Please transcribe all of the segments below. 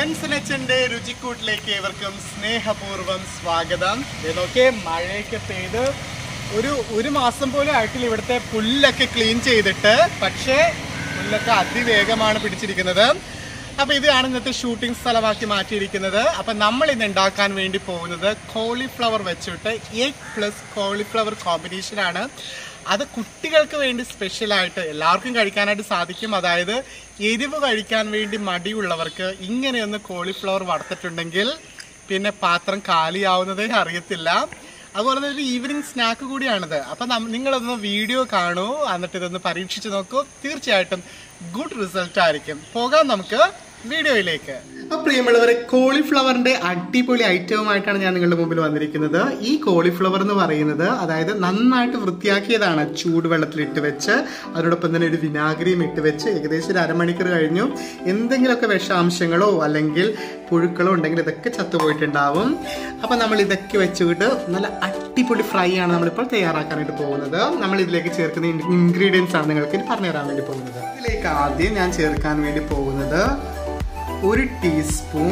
ഫ്രണ്ട്സിനച്ഛൻ്റെ രുചിക്കൂട്ടിലേക്ക് ഏവർക്കും സ്നേഹപൂർവ്വം സ്വാഗതം ഇതൊക്കെ മഴയൊക്കെ പെയ്ത് ഒരു ഒരു മാസം പോലും ആയിട്ടില്ല ഇവിടുത്തെ പുല്ലൊക്കെ ക്ലീൻ ചെയ്തിട്ട് പക്ഷേ പുല്ലൊക്കെ അതിവേഗമാണ് പിടിച്ചിരിക്കുന്നത് അപ്പൊ ഇതാണ് ഇന്നത്തെ ഷൂട്ടിംഗ് സ്ഥലമാക്കി മാറ്റിയിരിക്കുന്നത് അപ്പൊ നമ്മൾ ഇന്ന് ഉണ്ടാക്കാൻ വേണ്ടി പോകുന്നത് കോളിഫ്ലവർ വെച്ചിട്ട് എഗ് പ്ലസ് കോളിഫ്ലവർ കോമ്പിനേഷൻ ആണ് അത് കുട്ടികൾക്ക് വേണ്ടി സ്പെഷ്യലായിട്ട് എല്ലാവർക്കും കഴിക്കാനായിട്ട് സാധിക്കും അതായത് എരിവ് കഴിക്കാൻ വേണ്ടി മടിയുള്ളവർക്ക് ഇങ്ങനെയൊന്ന് കോളിഫ്ലവർ വറുത്തിട്ടുണ്ടെങ്കിൽ പിന്നെ പാത്രം കാലിയാവുന്നതേ അറിയത്തില്ല അതുപോലെ തന്നെ ഒരു ഈവനിങ് സ്നാക്ക് കൂടിയാണിത് അപ്പൊ നം- നിങ്ങളൊന്ന് വീഡിയോ കാണൂ എന്നിട്ട് ഇതൊന്ന് പരീക്ഷിച്ച് നോക്കൂ തീർച്ചയായിട്ടും ഗുഡ് റിസൾട്ട് ആയിരിക്കും പോകാം നമുക്ക് വീഡിയോയിലേക്ക് അപ്പൊ പ്രിയമുള്ളവരെ കോളിഫ്ലവറിന്റെ അടിപൊളി ഐറ്റവുമായിട്ടാണ് ഞാൻ നിങ്ങളുടെ മുമ്പിൽ വന്നിരിക്കുന്നത് ഈ കോളിഫ്ലവർ എന്ന് പറയുന്നത് അതായത് നന്നായിട്ട് വൃത്തിയാക്കിയതാണ് ചൂടുവെള്ളത്തിൽ ഇട്ട് വെച്ച് അതിനോടൊപ്പം തന്നെ ഒരു വിനാഗിരിയും ഇട്ട് വെച്ച് ഏകദേശം ഒരു അരമണിക്കൂർ കഴിഞ്ഞു എന്തെങ്കിലുമൊക്കെ വിഷാംശങ്ങളോ അല്ലെങ്കിൽ പുഴുക്കളോ ഉണ്ടെങ്കിൽ ഇതൊക്കെ ചത്തുപോയിട്ടുണ്ടാവും അപ്പൊ നമ്മൾ ഇതൊക്കെ വെച്ചുകൊണ്ട് നല്ല അടിപൊളി ഫ്രൈ ആണ് നമ്മളിപ്പോൾ തയ്യാറാക്കാനായിട്ട് പോകുന്നത് നമ്മൾ ഇതിലേക്ക് ചേർക്കുന്ന ഇൻഗ്രീഡിയൻസ് ആണ് നിങ്ങൾക്ക് ഇനി പറഞ്ഞു തരാൻ വേണ്ടി പോകുന്നത് ഇതിലേക്ക് ആദ്യം ഞാൻ ചേർക്കാൻ വേണ്ടി പോകുന്നത് ഒരു ടീസ്പൂൺ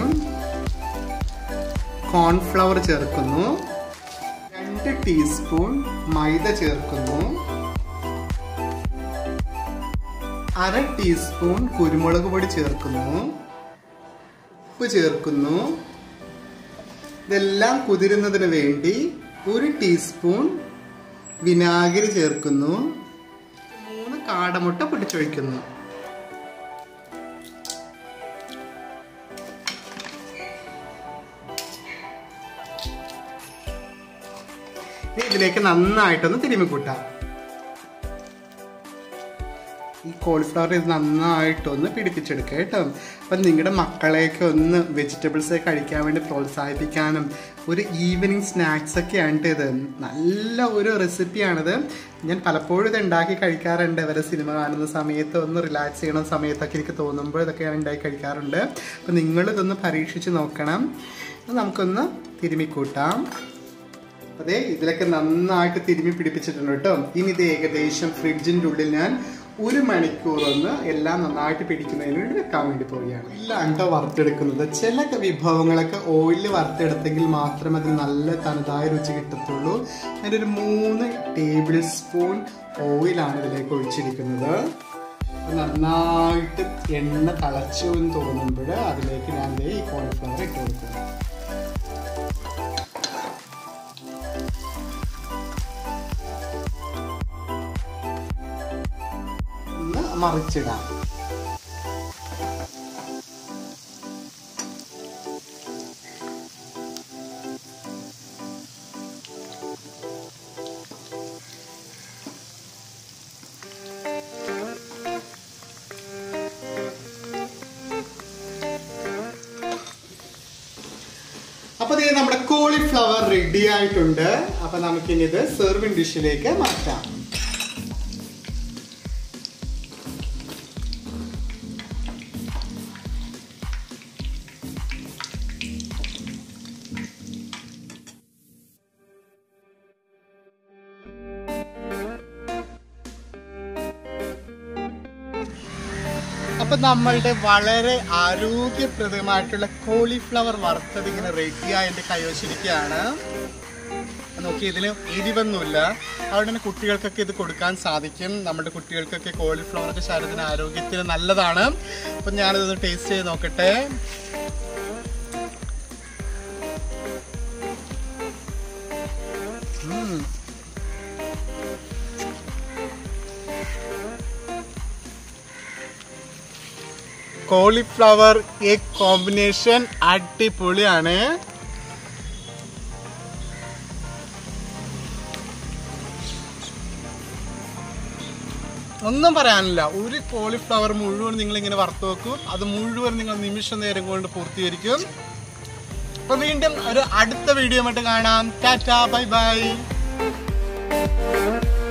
കോൺഫ്ലവർ ചേർക്കുന്നു രണ്ട് ടീസ്പൂൺ മൈദ ചേർക്കുന്നു അര ടീസ്പൂൺ കുരുമുളക് പൊടി ചേർക്കുന്നു ഉപ്പ് ചേർക്കുന്നു ഇതെല്ലാം കുതിരുന്നതിന് വേണ്ടി ഒരു ടീസ്പൂൺ വിനാഗിരി ചേർക്കുന്നു മൂന്ന് കാടമുട്ട പൊട്ടിച്ചൊഴിക്കുന്നു ഇനി ഇതിലേക്ക് നന്നായിട്ടൊന്ന് തിരുമ്മി കൂട്ടാം ഈ കോളിഫ്ലവർ ഇത് നന്നായിട്ടൊന്ന് പിടിപ്പിച്ചെടുക്കുക കേട്ടോ അപ്പം നിങ്ങളുടെ മക്കളെയൊക്കെ ഒന്ന് വെജിറ്റബിൾസ് കഴിക്കാൻ വേണ്ടി പ്രോത്സാഹിപ്പിക്കാനും ഒരു ഈവനിങ് സ്നാക്സ് ഒക്കെയാണ് ട്ടോ ഇത് നല്ല ഒരു റെസിപ്പിയാണിത് ഞാൻ പലപ്പോഴും ഇത് ഉണ്ടാക്കി കഴിക്കാറുണ്ട് ഇവരെ സിനിമ കാണുന്ന സമയത്ത് ഒന്ന് റിലാക്സ് ചെയ്യണ സമയത്തൊക്കെ എനിക്ക് തോന്നുമ്പോൾ ഇതൊക്കെ ഞാൻ ഉണ്ടാക്കി കഴിക്കാറുണ്ട് അപ്പം നിങ്ങളിതൊന്ന് പരീക്ഷിച്ച് നോക്കണം ഇത് നമുക്കൊന്ന് തിരുമിക്കൂട്ടാം അതെ ഇതിലൊക്കെ നന്നായിട്ട് തിരുമ്മി പിടിപ്പിച്ചിട്ടുണ്ട് കേട്ടോ ഇനി ഇത് ഏകദേശം ഫ്രിഡ്ജിന്റെ ഉള്ളിൽ ഞാൻ ഒരു മണിക്കൂർ ഒന്ന് എല്ലാം നന്നായിട്ട് പിടിക്കുന്നതിന് വേണ്ടി വെക്കാൻ വേണ്ടി പോവുകയാണ് എല്ലാം കേട്ടോ വറുത്തെടുക്കുന്നത് ചില വിഭവങ്ങളൊക്കെ ഓയിലിൽ വറുത്തെടുത്തെങ്കിൽ മാത്രമേ അതിന് നല്ല തനതായ രുചി കിട്ടത്തുള്ളൂ ഞാനൊരു മൂന്ന് ടേബിൾ സ്പൂൺ ഓയിലാണ് ഇതിലേക്ക് ഒഴിച്ചിരിക്കുന്നത് നന്നായിട്ട് എണ്ണ തിളച്ചു എന്ന് തോന്നുമ്പോൾ അതിലേക്ക് ഞാൻ ദേ ഈ കോൺഫ്ലവർ ഇട്ട് കൊടുക്കുന്നു ഒന്ന് മറിച്ചിടാം അപ്പൊ ദേ നമ്മുടെ കോളിഫ്ലവർ റെഡി ആയിട്ടുണ്ട് അപ്പൊ നമുക്കിനി ഇത് സെർവിങ് ഡിഷിലേക്ക് മാറ്റാം അപ്പൊ നമ്മളുടെ വളരെ ആരോഗ്യപ്രദമായിട്ടുള്ള കോളിഫ്ലവർ വറുത്തത് ഇങ്ങനെ റെഡിയായി എൻ്റെ കൈവശിരിക്കുകയാണ് നോക്കി ഇതിന് എരിവൊന്നുമില്ല അതുകൊണ്ട് തന്നെ കുട്ടികൾക്കൊക്കെ ഇത് കൊടുക്കാൻ സാധിക്കും നമ്മുടെ കുട്ടികൾക്കൊക്കെ കോളിഫ്ലവർ ഒക്കെ ശരീരത്തിന് ആരോഗ്യത്തിന് നല്ലതാണ് അപ്പം ഞാനിതൊന്ന് ടേസ്റ്റ് ചെയ്ത് നോക്കട്ടെ ഉം. കോളിഫ്ലവർ എഗ് കോമ്പിനേഷൻ അടിപൊളിയാണ് ഒന്നും പറയാനില്ല ഒരു കോളിഫ്ലവർ മുഴുവൻ നിങ്ങൾ ഇങ്ങനെ വറുത്ത് വെക്കും അത് മുഴുവൻ നിങ്ങൾ നിമിഷ നേരം കൊണ്ട് പൂർത്തീകരിക്കും അപ്പൊ വീണ്ടും ഒരു അടുത്ത വീഡിയോ ആയിട്ട് കാണാം ടാറ്റ ബൈ ബൈ